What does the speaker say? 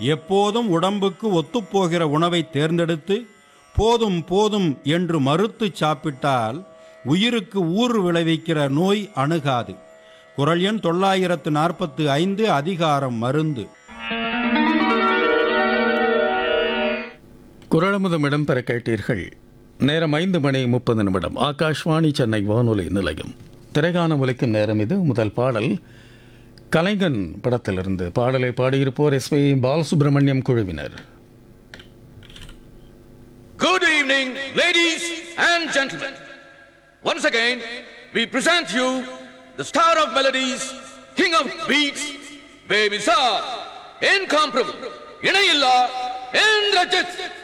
எப்போதும் உடம்புக்கு ஒத்துப்போகிற உணவை தேர்ந்தெடுத்து போதும் போதும் என்று மறுத்து சாப்பிட்டால் உயிருக்கு ஊறு விளைவிக்கிற நோய் அணுகாது குரல் எண் தொள்ளாயிரத்து நாற்பத்து ஐந்து அதிகாரம் மருந்து குரலமுதம் இடம்பெற கேட்டீர்கள் நேரம் ஐந்து மணி முப்பது நிமிடம் ஆகாஷ்வாணி சென்னை வானொலி நிலையம் திரைகான ஒலிக்கும் நேரம் இது முதல் பாடல் கலைஞன் படத்திலிருந்து பாடலை பாடியிருப்போர் எஸ் பி பாலசுப்ரமணியம் குழுவினர் Good evening, ladies and gentlemen. Once again, we present you the star of melodies, king of beats, Baby Sar, incomparable, இணையில்லா, Indrajit.